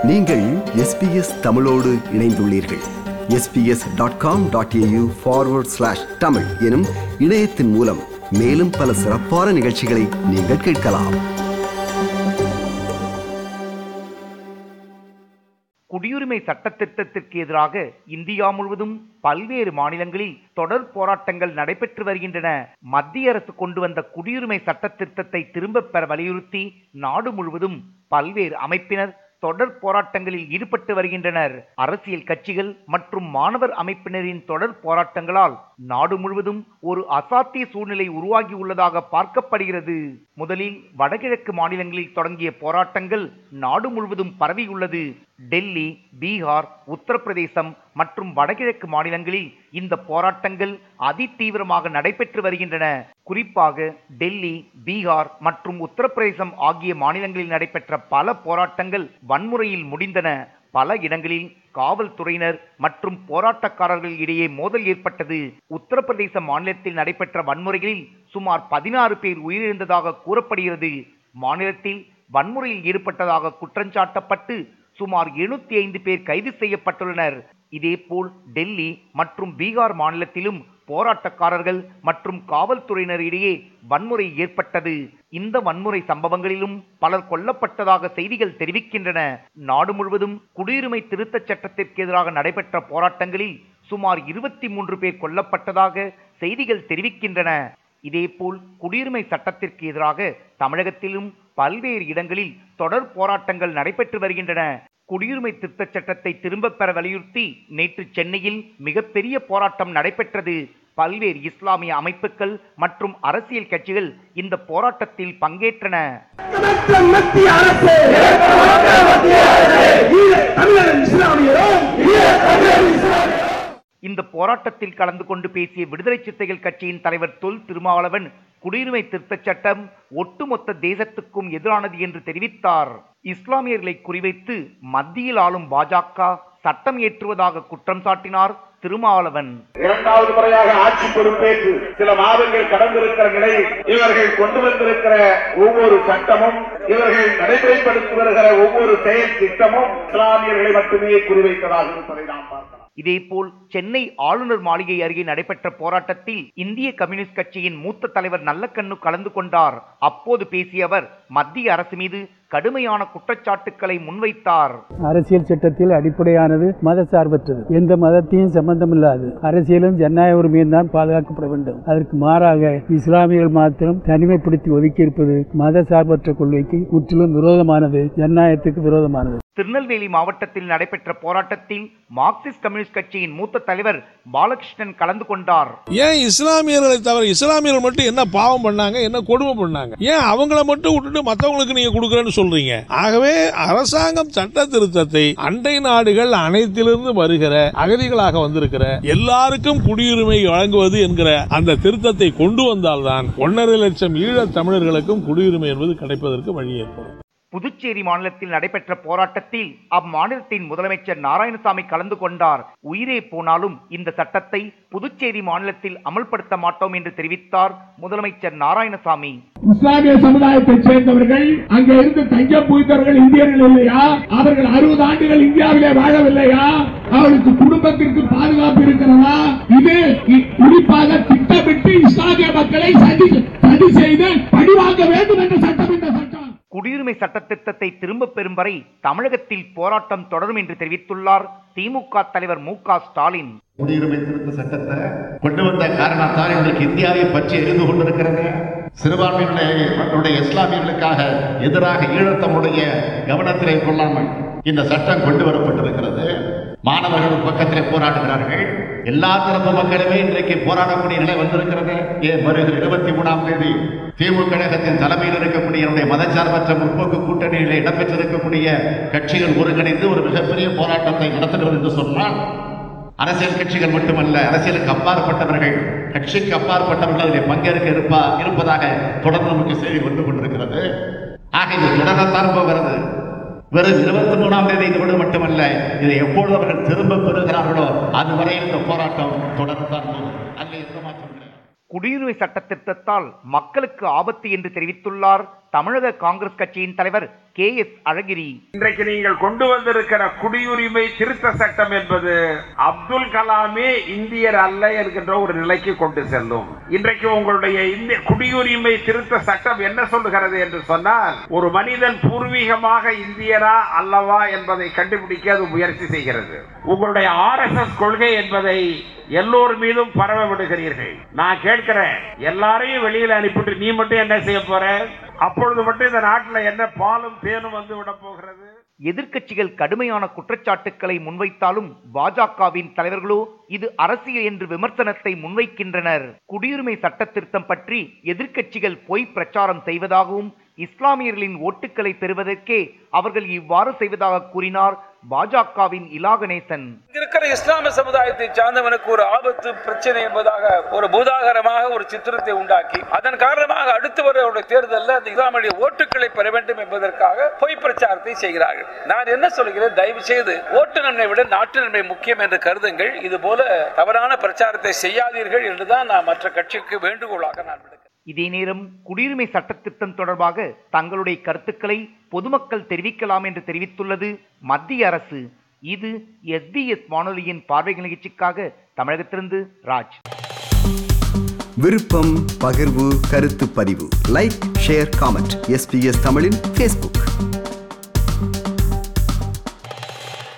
நீங்கள் எஸ்பிஎஸ் தமிழோடு இணைந்துள்ளீர்கள் SBS dot com dot AU forward slash Tamil எனும் இணையத்தின் மூலம் மேலும் பல சிறப்பான நிகழ்ச்சிகளை நீங்கள் கேட்கலாம் குடியுரிமை சட்டத்திட்டத்திற்கு எதிராக இந்தியா முழுவதும் பல்வேறு மாநிலங்களில் தொடர் போராட்டங்கள் நடைபெற்று வருகின்றன மத்திய அரசு கொண்டு வந்த குடியுரிமை சட்டத்திட்டத்தை திரும்பப் பெற வலியுறுத்தி நாடு முழுவதும் பல்வேறு அமைப்பினர் தொடர் போராட்டங்களில் ஈடுபட்டு வருகின்றனர் அரசியல் கட்சிகள் மற்றும் மாணவர் அமைப்பினரின் தொடர் போராட்டங்களால் நாடு முழுவதும் ஒரு அசாத்திய சூழ்நிலை உருவாகி உள்ளதாக பார்க்கப்படுகிறது முதலில் வடகிழக்கு மாநிலங்களில் தொடங்கிய போராட்டங்கள் நாடு முழுவதும் பரவியுள்ளது டெல்லி பீகார் உத்தரப்பிரதேசம் மற்றும் வடகிழக்கு மாநிலங்களில் இந்த போராட்டங்கள் அதிதீவிரமாக நடைபெற்று வருகின்றன குறிப்பாக டெல்லி பீகார் மற்றும் உத்தரப்பிரதேசம் ஆகிய மாநிலங்களில் நடைபெற்ற பல போராட்டங்கள் வன்முறையில் முடிந்தன பல இடங்களில் காவல்துறையினர் மற்றும் போராட்டக்காரர்கள் இடையே மோதல் ஏற்பட்டது உத்தரப்பிரதேச மாநிலத்தில் நடைபெற்ற வன்முறைகளில் சுமார் பதினாறு பேர் உயிரிழந்ததாக கூறப்படுகிறது மாநிலத்தில் வன்முறையில் ஈடுபட்டதாக குற்றஞ்சாட்டப்பட்டு சுமார் எழுநூத்தி ஐந்து பேர் கைது செய்யப்பட்டுள்ளனர் இதேபோல் டெல்லி மற்றும் பீகார் மாநிலத்திலும் போராட்டக்காரர்கள் மற்றும் காவல்துறையினர் இடையே வன்முறை ஏற்பட்டது இந்த வன்முறை சம்பவங்களிலும் பலர் கொல்லப்பட்டதாக செய்திகள் தெரிவிக்கின்றன நாடு முழுவதும் குடியுரிமை திருத்தச் சட்டத்திற்கு எதிராக நடைபெற்ற போராட்டங்களில் சுமார் இருபத்தி மூன்று பேர் கொல்லப்பட்டதாக செய்திகள் தெரிவிக்கின்றன இதேபோல் குடியுரிமை சட்டத்திற்கு எதிராக தமிழகத்திலும் பல்வேறு இடங்களில் தொடர் போராட்டங்கள் நடைபெற்று வருகின்றன குடியுரிமை திருத்தச் சட்டத்தை திரும்பப் பெற வலியுறுத்தி நேற்று சென்னையில் மிகப்பெரிய போராட்டம் நடைபெற்றது பல்வேறு இஸ்லாமிய அமைப்புகள் மற்றும் அரசியல் கட்சிகள் இந்த போராட்டத்தில் பங்கேற்றன மற்ற மத்திய அரசு ஈழத் தமிழர் இஸ்லாமியரும் ஈழத் தமிழர் இஸ்லாமியரும் இந்த போராட்டத்தில் கலந்து கொண்டு பேசிய விடுதலை சிறுத்தைகள் கட்சியின் தலைவர் தொல் திருமாவளவன் குடியுரிமை திருத்தச் சட்டம் ஒட்டுமொத்த தேசத்துக்கும் எதிரானது என்று தெரிவித்தார் இஸ்லாமியர்களை குறிவைத்து மத்தியில் ஆளும் பாஜக சட்டம் ஏற்றுவதாக குற்றம் சாட்டினார் திருமாவளவன் இரண்டாவது முறையாக ஆட்சி பொறுப்பேற்று சில மாதங்கள் கடந்திருக்கிற நிலையில் இவர்கள் கொண்டு வந்திருக்கிற ஒவ்வொரு சட்டமும் இவர்கள் நடைமுறைப்படுத்தி வருகிற ஒவ்வொரு செயல் திட்டமும் இஸ்லாமியர்களை மட்டுமே குறிவைத்ததாக இருப்பதை நாம் பார்க்கலாம் இதேபோல் சென்னை ஆளுநர் மாளிகை அருகே நடைபெற்ற போராட்டத்தில் இந்திய கம்யூனிஸ்ட் கட்சியின் மூத்த தலைவர் நல்லக்கண்ணு கலந்து கொண்டார் அப்போது பேசிய அவர் மத்திய அரசு மீது கடுமையான குற்றச்சாட்டுக்களை முன்வைத்தார் அரசியல் சட்டத்தில் அடிப்படையானது மத சார்பற்றது எந்த மதத்தையும் சம்பந்தமில்லாது அரசியலும் ஜனநாயக உரிமையும் தான் பாதுகாக்கப்பட வேண்டும் அதற்கு மாறாக இஸ்லாமியர்கள் மாத்திரம் தனிமைப்படுத்தி ஒதுக்கியிருப்பது மத சார்பற்ற கொள்கைக்கு முற்றிலும் விரோதமானது ஜனநாயகத்துக்கு விரோதமானது திருநெல்வேலி மாவட்டத்தில் நடைபெற்ற போராட்டத்தில் மார்க்சிஸ்ட் கம்யூனிஸ்ட் கட்சியின் மூத்த தலைவர் பாலகிருஷ்ணன் கலந்து கொண்டார் ஏன் இஸ்லாமியர்களை தவிர இஸ்லாமியர்கள் மட்டும் என்ன பாவம் பண்ணாங்க என்ன கொடுமை பண்ணாங்க ஏன் அவங்கள மட்டும் விட்டுட்டு மத்தவங்களுக்கு நீங்க கொடுக்கறேன்னு சொல்றீங்க ஆகவே அரசாங்கம் சட்ட திருத்தத்தை அண்டை நாடுகள் அனைத்திலிருந்து வருகிற அகதிகளாக வந்திருக்கிற எல்லாருக்கும் குடியுரிமை வழங்குவது என்கிற அந்த திருத்தத்தை கொண்டு வந்தால்தான் ஒன்றரை லட்சம் ஈழத் தமிழர்களுக்கும் குடியுரிமை என்பது கிடைப்பதற்கு வழி ஏற்படும் புதுச்சேரி மாநிலத்தில் நடைபெற்ற போராட்டத்தில் அம்மாநிலத்தின் முதலமைச்சர் நாராயணசாமி கலந்து கொண்டார் உயிரே போனாலும் இந்த சட்டத்தை புதுச்சேரி மாநிலத்தில் அமல்படுத்த மாட்டோம் என்று தெரிவித்தார் முதலமைச்சர் நாராயணசாமி இஸ்லாமிய சமுதாயத்தைச் சேர்ந்தவர்கள் அங்க இருந்து தஞ்சம் புகுந்தவர்கள் இந்தியர்கள் இல்லையா அவர்கள் அறுபது ஆண்டுகள் இந்தியாவிலே வாழவில்லையா அவர்களுக்கு குடும்பத்திற்கு பாதுகாப்பு இருக்கிறதா இது இ- குறிப்பாக திட்டமிட்டு இஸ்லாமிய மக்களை சதி சதி செய்து பழிவாங்க வேண்டும் என்ற சட்டம் இந்த சட்டம் குடியுரிமை சட்ட திட்டத்தை திரும்பப் பெறும் வரை தமிழகத்தில் போராட்டம் தொடரும் என்று தெரிவித்துள்ளார் திமுக தலைவர் மு க ஸ்டாலின் குடியுரிமை திருத்த சட்டத்தை கொண்டு வந்த காரணத்தால் இன்றைக்கு இந்தியாவை பற்றி எரிந்து கொண்டிருக்கிறது சிறுபான்மையினுடைய இஸ்லாமியர்களுக்காக எதிராக ஈழத்தமுடைய கவனத்திலே கொள்ளாமல் இந்த சட்டம் கொண்டு வரப்பட்டிருக்கிறது மாணவர்கள் பக்கத்திலே போராடுகிறார்கள் எல்லா தரப்பு மக்களுமே இன்றைக்கு போராடக்கூடிய நிலை வந்திருக்கிறது ஏன் வருகிற இருபத்தி மூணாம் தேதி திமுக கழகத்தின் தலைமையில் இருக்கக்கூடிய என்னுடைய மதச்சார்பற்ற முற்போக்கு கூட்டணியிலே இடம்பெற்றிருக்கக்கூடிய கட்சிகள் ஒருங்கிணைந்து ஒரு மிகப்பெரிய போராட்டத்தை நடத்துகிறது என்று சொன்னால் அரசியல் கட்சிகள் மட்டுமல்ல அரசியலுக்கு அப்பாற்பட்டவர்கள் கட்சிக்கு அப்பாற்பட்டவர்கள் அதில் பங்கேற்க இருப்பா இருப்பதாக தொடர்ந்து நமக்கு செய்தி வந்து கொண்டிருக்கிறது ஆக இது தொடரத்தான் போகிறது வெறும் இருபத்தி மூணாம் தேதி இதோடு மட்டுமல்ல இதை எப்பொழுது அவர்கள் திரும்ப பெறுகிறார்களோ அதுவரை இந்த போராட்டம் தொடரத்தான் போகும் அதில் எந்த மாற்றம் கிடையாது குடியுரிமை சட்ட திருத்தத்தால் மக்களுக்கு ஆபத்து என்று தெரிவித்துள்ளார் தமிழக காங்கிரஸ் கட்சியின் தலைவர் கே எஸ் அழகிரி இன்றைக்கு நீங்கள் கொண்டு வந்திருக்கிற குடியுரிமை திருத்த சட்டம் என்பது அப்துல் கலாமே இந்தியர் அல்ல என்கின்ற ஒரு நிலைக்கு கொண்டு செல்லும் இன்றைக்கு உங்களுடைய இந்த குடியுரிமை திருத்த சட்டம் என்ன சொல்லுகிறது என்று சொன்னால் ஒரு மனிதன் பூர்வீகமாக இந்தியரா அல்லவா என்பதை கண்டுபிடிக்க அது முயற்சி செய்கிறது உங்களுடைய ஆர் எஸ் எஸ் கொள்கை என்பதை எல்லோர் மீதும் பரவ விடுகிறீர்கள் நான் கேட்கிறேன் எல்லாரையும் வெளியில அனுப்பிட்டு நீ மட்டும் என்ன செய்ய போற அப்பொழுது மட்டும் இந்த நாட்டில் என்ன பாலும் தேனும் வந்து விட போகிறது எதிர்க்கட்சிகள் கடுமையான குற்றச்சாட்டுக்களை முன்வைத்தாலும் பாஜகவின் தலைவர்களோ இது அரசியல் என்று விமர்சனத்தை முன்வைக்கின்றனர் குடியுரிமை சட்ட திருத்தம் பற்றி எதிர்க்கட்சிகள் பொய் பிரச்சாரம் செய்வதாகவும் இஸ்லாமியர்களின் ஓட்டுக்களை பெறுவதற்கே அவர்கள் இவ்வாறு செய்வதாக கூறினார் பாஜகவின் இலா கணேசன் இருக்கிற இஸ்லாமிய சமுதாயத்தை சார்ந்தவனுக்கு ஒரு ஆபத்து பிரச்சனை என்பதாக ஒரு பூதாகரமாக ஒரு சித்திரத்தை உண்டாக்கி அதன் காரணமாக அடுத்து வர தேர்தலில் அந்த இஸ்லாமிய ஓட்டுகளை பெற வேண்டும் என்பதற்காக பொய் பிரச்சாரத்தை செய்கிறார்கள் நான் என்ன சொல்கிறேன் தயவு செய்து ஓட்டு நன்மை விட நாட்டு நன்மை முக்கியம் என்று கருதுங்கள் இது போல தவறான பிரச்சாரத்தை செய்யாதீர்கள் என்றுதான் நான் மற்ற கட்சிக்கு வேண்டுகோளாக நான் விடுக்கிறேன் இதே நேரம் குடியுரிமை சட்ட திட்டம் தொடர்பாக தங்களுடைய கருத்துக்களை பொதுமக்கள் தெரிவிக்கலாம் என்று தெரிவித்துள்ளது மத்திய அரசு இது எஸ்பிஎஸ் வானொலியின் பார்வை நிகழ்ச்சிக்காக தமிழகத்திலிருந்து ராஜ் விருப்பம் பகிர்வு கருத்து பதிவு லைக் ஷேர் காமெண்ட் எஸ்பிஎஸ் தமிழின் ஃபேஸ்புக்